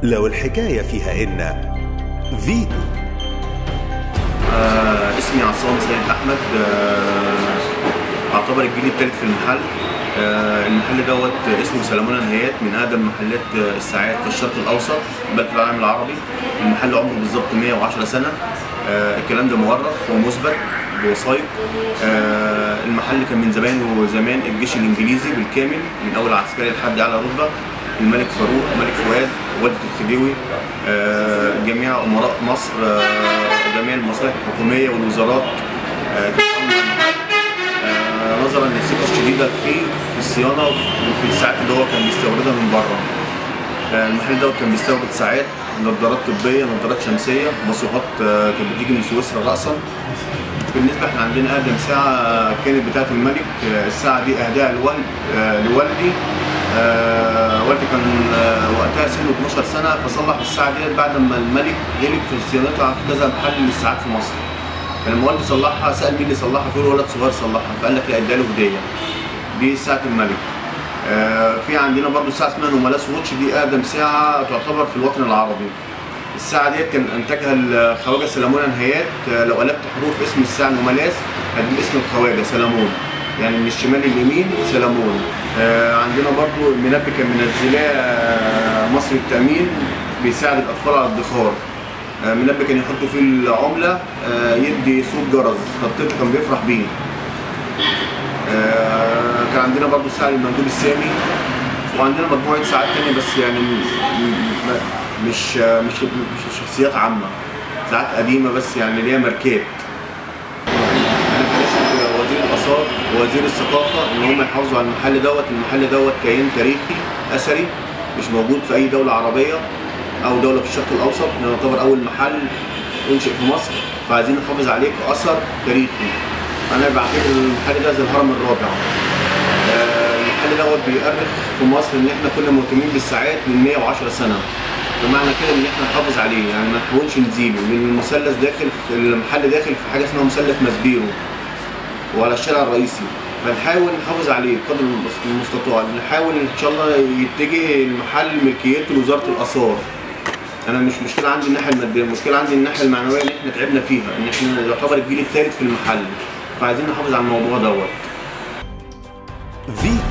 لو الحكاية فيها إن فيتو آه اسمي عصام سيد احمد آه اعتبر الجيل الثالث في المحل آه المحل دوت اسمه سلمونة نهايات من اقدم محلات آه، الساعات في الشرق الاوسط بل في العالم العربي المحل عمره بالظبط 110 سنه آه الكلام ده مؤرخ ومثبت بوثائق آه المحل كان من زمان وزمان الجيش الانجليزي بالكامل من اول عسكري لحد اعلى رتبه الملك فاروق الملك فؤاد والدة الخديوي آه، جميع امراء مصر آه، جميع المصالح الحكوميه والوزارات آه، بتتعامل مع المحل. آه، نظرا للثقه الشديده فيه في الصيانه وفي الساعات اللي هو كان بيستوردها من بره آه، المحل دوت كان بيستورد ساعات نظارات طبيه نظارات شمسيه مصروفات آه، كانت بتيجي من سويسرا راسا بالنسبه احنا عندنا اقدم ساعه كانت بتاعه الملك آه، الساعه دي اهداها لوالد آه، لوالدي آه، والدي كان آه، وقتها سنه 12 سنه فصلح الساعه دي بعد ما الملك غلب في صيانتها في كذا محل للساعات في مصر فلما والدي صلحها سال مين اللي صلحها فقال له ولد صغير صلحها فقال لك لا اديها له هديه دي ساعه الملك آه، في عندنا برضو ساعه اسمها نومالاس ووتش دي اقدم ساعه تعتبر في الوطن العربي الساعة ديت كان انتجها الخواجة سلمون نهايات آه، لو قلبت حروف اسم الساعة نومالاس هتجيب اسم الخواجة سلمون يعني من الشمال لليمين سلمون آه، عندنا برضو المنبه كان منزلاه آه، مصر التأمين بيساعد الأطفال على الادخار آه، منبه كان يحطوا فيه العملة آه، يدي صوت جرس فالطفل كان بيفرح بيه آه، كان عندنا برضو ساعة للمندوب السامي وعندنا مجموعة ساعات تانية بس يعني م- م- مش مش مش شخصيات عامة ساعات قديمة بس يعني اللي هي ماركات أنا بناشد وزير الآثار ووزير الثقافة إن هم يحافظوا على المحل دوت المحل دوت كيان تاريخي أثري مش موجود في أي دولة عربية أو دولة في الشرق الأوسط يعتبر أول محل ينشئ في مصر فعايزين نحافظ عليه كأثر تاريخي أنا بعتبر المحل ده زي الهرم الرابع آه، المحل دوت بيؤرخ في مصر ان احنا كنا مهتمين بالساعات من 110 سنه بمعنى كده ان احنا نحافظ عليه يعني ما نحاولش نزيله لان المثلث داخل في المحل داخل في حاجه اسمها مثلث مسبيرو وعلى الشارع الرئيسي فنحاول نحافظ عليه بقدر المستطاع نحاول ان شاء الله يتجه المحل ملكيته لوزاره الاثار انا مش مشكله عندي الناحيه الماديه المشكله عندي الناحيه المعنويه اللي احنا تعبنا فيها ان احنا يعتبر الجيل الثالث في المحل فعايزين نحافظ على الموضوع دوت فيتو